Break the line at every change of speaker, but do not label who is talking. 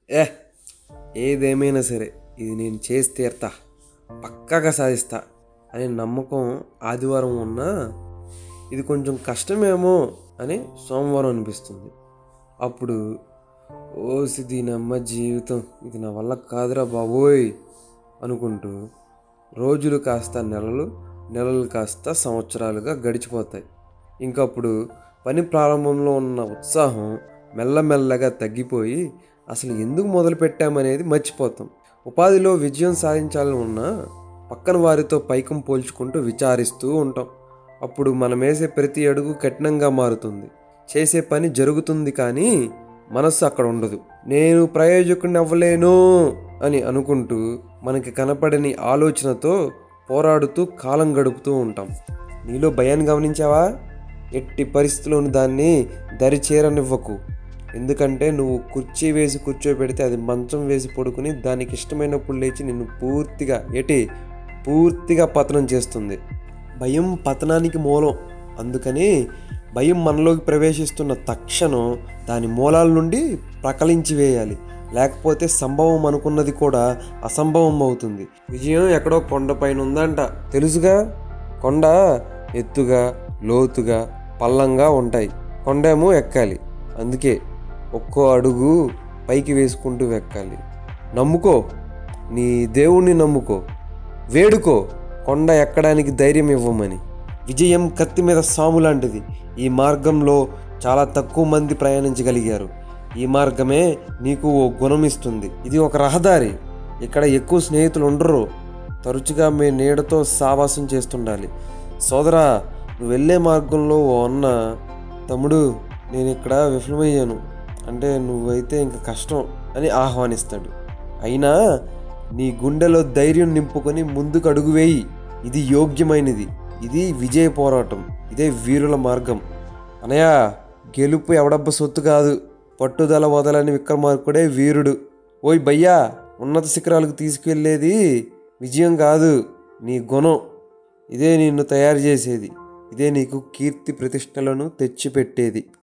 ఏ ఏదేమైనా సరే ఇది నేను చేసి తీరుతా పక్కాగా సాధిస్తా అనే నమ్మకం ఆదివారం ఉన్నా ఇది కొంచెం కష్టమేమో అని సోమవారం అనిపిస్తుంది అప్పుడు ఓసి దీనమ్మ జీవితం ఇది నా వల్ల కాదురా బాబోయ్ అనుకుంటూ రోజులు కాస్త నెలలు నెలలు కాస్త సంవత్సరాలుగా గడిచిపోతాయి ఇంకప్పుడు పని ప్రారంభంలో ఉన్న ఉత్సాహం మెల్లమెల్లగా తగ్గిపోయి అసలు ఎందుకు మొదలు పెట్టామనేది మర్చిపోతాం ఉపాధిలో విజయం సాధించాలని ఉన్నా పక్కన వారితో పైకం పోల్చుకుంటూ విచారిస్తూ ఉంటాం అప్పుడు మనం వేసే ప్రతి అడుగు కఠినంగా మారుతుంది చేసే పని జరుగుతుంది కానీ మనస్సు అక్కడ ఉండదు నేను ప్రయోజకుడిని అవ్వలేను అని అనుకుంటూ మనకి కనపడని ఆలోచనతో పోరాడుతూ కాలం గడుపుతూ ఉంటాం నీలో భయాన్ని గమనించావా ఎట్టి పరిస్థితుల్లోనూ దాన్ని దరి చేరనివ్వకు ఎందుకంటే నువ్వు కుర్చీ వేసి కూర్చోబెడితే అది మంచం వేసి పడుకుని దానికి ఇష్టమైనప్పుడు లేచి నిన్ను పూర్తిగా ఎటి పూర్తిగా పతనం చేస్తుంది భయం పతనానికి మూలం అందుకని భయం మనలోకి ప్రవేశిస్తున్న తక్షణం దాని మూలాల నుండి ప్రకలించి వేయాలి లేకపోతే సంభవం అనుకున్నది కూడా అసంభవం అవుతుంది విజయం ఎక్కడో కొండపైన ఉందంట తెలుసుగా కొండ ఎత్తుగా లోతుగా పల్లంగా ఉంటాయి కొండేమో ఎక్కాలి అందుకే ఒక్కో అడుగు పైకి వేసుకుంటూ ఎక్కాలి నమ్ముకో నీ దేవుణ్ణి నమ్ముకో వేడుకో కొండ ఎక్కడానికి ధైర్యం ఇవ్వమని విజయం కత్తి మీద సాము లాంటిది ఈ మార్గంలో చాలా తక్కువ మంది ప్రయాణించగలిగారు ఈ మార్గమే నీకు ఓ గుణం ఇస్తుంది ఇది ఒక రహదారి ఇక్కడ ఎక్కువ స్నేహితులు ఉండరు తరచుగా మీ నీడతో సావాసం చేస్తుండాలి సోదరా నువ్వు వెళ్ళే మార్గంలో ఓ అన్న తమ్ముడు నేను ఇక్కడ విఫలమయ్యాను అంటే నువ్వైతే ఇంకా కష్టం అని ఆహ్వానిస్తాడు అయినా నీ గుండెలో ధైర్యం నింపుకొని ముందుకు అడుగు వేయి ఇది యోగ్యమైనది ఇది విజయ పోరాటం ఇదే వీరుల మార్గం అనయ్య గెలుపు ఎవడబ్బ సొత్తు కాదు పట్టుదల వదలని విక్రమార్కుడే వీరుడు ఓయ్ భయ్యా ఉన్నత శిఖరాలకు తీసుకెళ్లేది విజయం కాదు నీ గుణం ఇదే నిన్ను తయారు చేసేది ఇదే నీకు కీర్తి ప్రతిష్టలను తెచ్చిపెట్టేది